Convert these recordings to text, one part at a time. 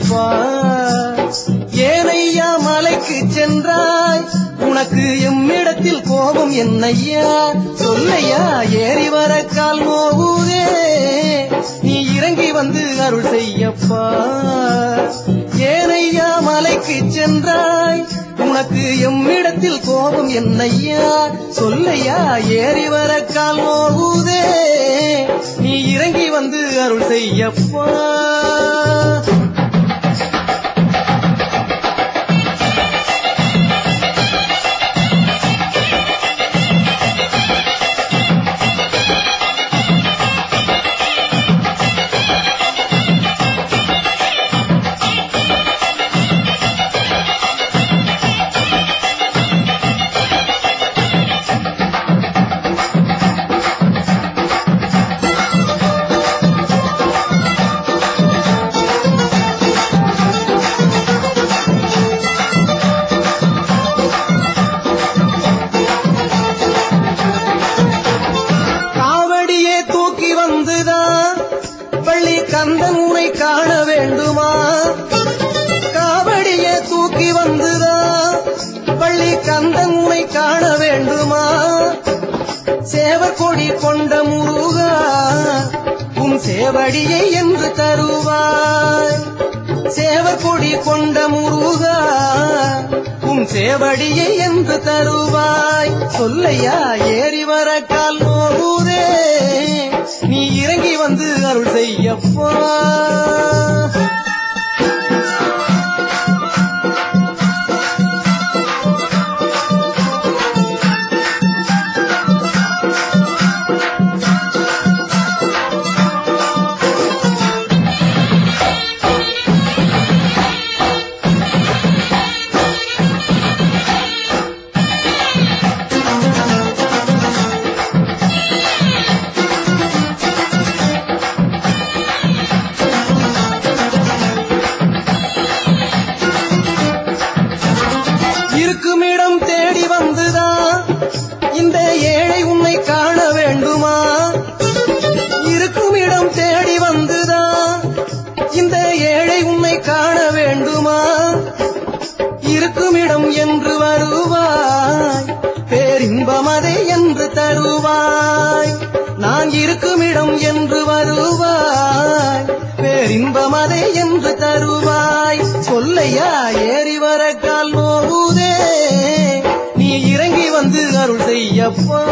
செய்யப்பா ஏனையா மலைக்கு சென்றாய் உனக்கு எம்மிடத்தில் கோபம் என்னையா சொல்லையா ஏறி வர கால் நோவுதே நீ இறங்கி வந்து அருள் செய்யப்பா ஏனையா மலைக்கு சென்றாய் உனக்கு எம்மிடத்தில் கோபம் என்னையா சொல்லையா ஏறி வர கால் நோவுதே நீ இறங்கி வந்து அருள் செய்யப்பா காவடியே தூக்கி வந்துதான் பள்ளி கந்தன் உனை காண வேண்டுமா காவடியே தூக்கி வந்துதான் பள்ளி கந்தன் உனை காண வேண்டுமா சேவர் கொடி கொண்ட முருகா உன் சேவடியை என்று தருவாய் சேவர் கொடி கொண்ட முருகா உன் சேவடியை என்று தருவாய் சொல்லையா ஏறி வர கால் நோகுதே நீ இறங்கி வந்து அருள் செய்யப்பா இருக்குமிடம் தேடி வந்துதான் இந்த ஏழை உன்னை காண வேண்டுமா இருக்குமிடம் தேடி வந்துதான் இந்த ஏழை உன்னை காண வேண்டுமா இருக்குமிடம் என்று வருவாய் பேரின்பமதை என்று தருவாய் நான் இருக்குமிடம் என்று வருவாய் பேரின்பமதை என்று தருவாய் சொல்லையா ஏறி வர கால் நோவுதே நீ இறங்கி வந்து அருள் செய்யப்பா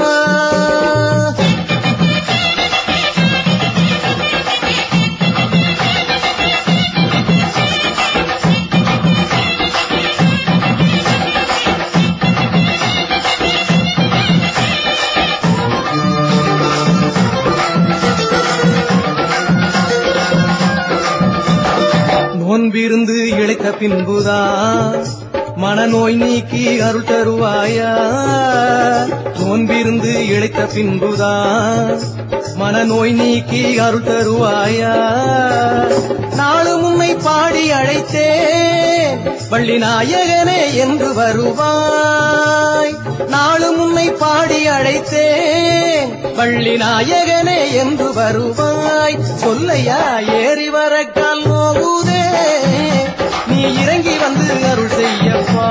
நோன்பிருந்து இழைத்த பின்புதான் மனநோய் நீக்கி அருள் தருவாயா நோன்பிருந்து இழைத்த பின்புதான் மனநோய் நீக்கி அருள் தருவாயா நாளும் உன்னை பாடி அழைத்தேன் வள்ளி நாயகனே என்று வருவாய் நாளும் உன்னை பாடி அழைத்தேன் வள்ளி நாயகனே என்று வருவாய் சொல்லையா ஏறி வர கால் நோகுதே நீ இறங்கி வந்து அருள் செய்யப்பா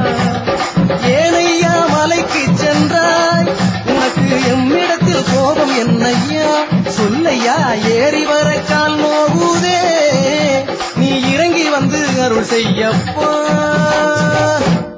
ஏனையா மலைக்கு சென்றாய் உனக்கு எம்மிடத்தில் கோபம் என்னையா சொல்லையா ஏறி வர கால் நோகுதே நீ இறங்கி வந்து அருள் செய்யப்பா